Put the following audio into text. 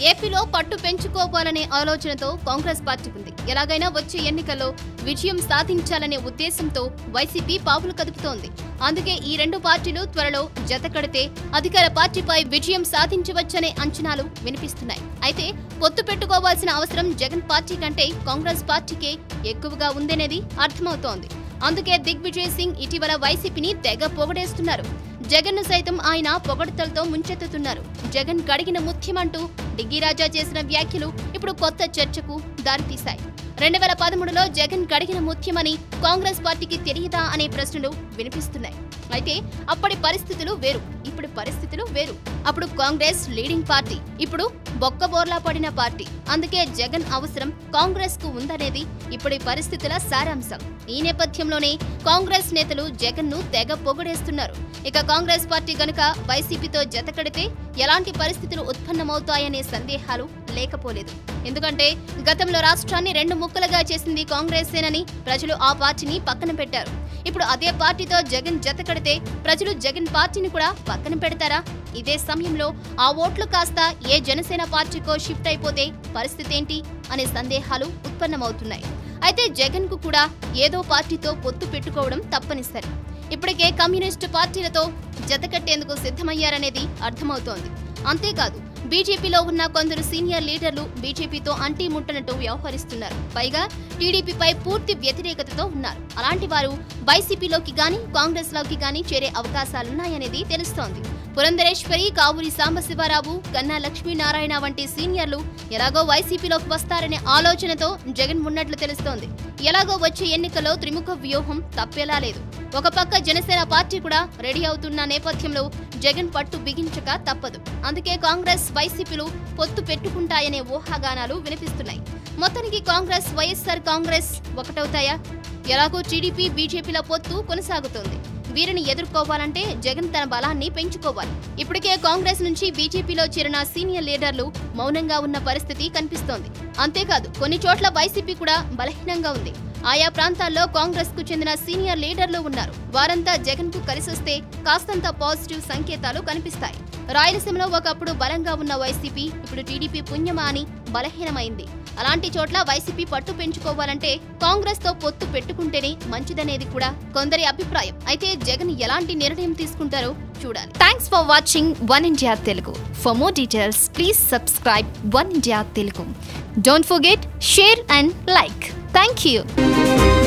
ఏపీలో పట్టు పెంచుకోవాలనే ఆలోచనతో కాంగ్రెస్ పార్టీ ఉంది ఎలాగైనా వచ్చే ఎన్నికల్లో విజయం సాధించాలనే ఉద్దేశంతో వైసీపీ పావులు కదుపుతోంది అందుకే ఈ రెండు పార్టీలు త్వరలో జత కడితే అధికార పార్టీపై విజయం సాధించవచ్చనే అంచనాలు వినిపిస్తున్నాయి అయితే పొత్తు పెట్టుకోవాల్సిన అవసరం జగన్ పార్టీ కంటే కాంగ్రెస్ పార్టీకే ఎక్కువగా ఉందనేది అర్థమవుతోంది అందుకే దిగ్విజయ్ సింగ్ ఇటీవల వైసీపీని తెగ పొగడేస్తున్నారు జగన్ సైతం ఆయన పొగడతలతో ముంచెత్తుతున్నారు జగన్ కడిగిన ముత్యమంటూ డిగ్గీ రాజా చేసిన వ్యాఖ్యలు ఇప్పుడు కొత్త చర్చకు దారితీశాయి రెండు వేల పదమూడులో జగన్ కడిగిన ముత్యమని కాంగ్రెస్ పార్టీకి తెలియదా అనే ప్రశ్నలు వినిపిస్తున్నాయి అయితే అప్పటి పరిస్థితులు వేరు ఇప్పుడు పరిస్థితులు వేరు అప్పుడు కాంగ్రెస్ లీడింగ్ పార్టీ ఇప్పుడు బొక్కబోర్లా పడిన పార్టీ అందుకే జగన్ అవసరం కాంగ్రెస్ కు ఉందనేది ఇప్పటి పరిస్థితుల సారాంశం ఈ నేపథ్యంలోనే కాంగ్రెస్ నేతలు జగన్ ను తెగ పొగడేస్తున్నారు ఇక కాంగ్రెస్ పార్టీ గనుక వైసీపీతో జతకడితే ఎలాంటి పరిస్థితులు ఉత్పన్నమవుతాయనే సందేహాలు లేకపోలేదు ఎందుకంటే గతంలో రాష్ట్రాన్ని రెండు ముక్కలుగా చేసింది కాంగ్రెసేనని ప్రజలు ఆ పార్టీని పక్కన పెట్టారు ఇప్పుడు అదే పార్టీతో జగన్ జతకడితే ప్రజలు జగన్ పార్టీని కూడా పక్కన పెడతారా ఇదే సమయంలో ఆ ఓట్లు కాస్త ఏ జనసేన పార్టీకో షిఫ్ట్ అయిపోతే పరిస్థితి ఏంటి అనే సందేహాలు ఉత్పన్నమవుతున్నాయి అయితే జగన్ కు కూడా ఏదో పార్టీతో పొత్తు పెట్టుకోవడం తప్పనిసరి ఇప్పటికే కమ్యూనిస్టు పార్టీలతో జతకట్టేందుకు సిద్ధమయ్యారనేది అర్థమవుతోంది అంతేకాదు బీజేపీలో ఉన్న కొందరు సీనియర్ లీడర్లు బీజేపీతో అంటీ ముట్టనట్టు వ్యవహరిస్తున్నారు పైగా టీడీపీపై పూర్తి వ్యతిరేకతతో ఉన్నారు అలాంటి వారు వైసీపీలోకి గాని కాంగ్రెస్ లోకి గాని చేరే అవకాశాలున్నాయనేది తెలుస్తోంది పురంధరేశ్వరి కావూరి సాంబశివరావు కన్నా లక్ష్మీనారాయణ వంటి సీనియర్లు ఎలాగో వైసీపీలోకి వస్తారనే ఆలోచనతో జగన్ ఉన్నట్లు తెలుస్తోంది ఎలాగో వచ్చే ఎన్నికల్లో త్రిముఖ వ్యూహం తప్పేలా లేదు ఒక పక్క జనసేన పార్టీ కూడా రెడీ అవుతున్న నేపథ్యంలో జగన్ పట్టు బిగించక తప్పదు అందుకే కాంగ్రెస్ వైసీపీలు పొత్తు పెట్టుకుంటాయనే ఊహాగానాలు వినిపిస్తున్నాయి మొత్తానికి కాంగ్రెస్ వైఎస్ఆర్ కాంగ్రెస్ ఒకటవుతాయా ఎలాగో టీడీపీ బీజేపీల పొత్తు కొనసాగుతోంది వీరిని ఎదుర్కోవాలంటే జగన్ తన బలాన్ని పెంచుకోవాలి ఇప్పటికే కాంగ్రెస్ నుంచి బీజేపీలో చేరిన సీనియర్ లీడర్లు మౌనంగా ఉన్న పరిస్థితి కనిపిస్తోంది అంతేకాదు కొన్ని చోట్ల వైసీపీ కూడా బలహీనంగా ఉంది ఆయా ప్రాంతాల్లో కాంగ్రెస్ కు చెందిన సీనియర్ లీడర్లు ఉన్నారు వారంతా జగన్ కు కలిసొస్తే కాస్తంత పాజిటివ్ సంకేతాలు కనిపిస్తాయి రాయలసీమలో ఒకప్పుడు బలంగా ఉన్న వైసీపీ ఇప్పుడు టీడీపీ పుణ్యమా అని బలహీనమైంది అలాంటి చోట్ల వైసీపీ పట్టు పెంచుకోవాలంటే కాంగ్రెస్ తో పొత్తు పెట్టుకుంటేనే మంచిదనేది కూడా కొందరి అభిప్రాయం అయితే జగన్ ఎలాంటి నిర్ణయం తీసుకుంటారో చూడాలి thanks for watching one India Telugu for more details please subscribe one India Telugu don't forget share and like thank you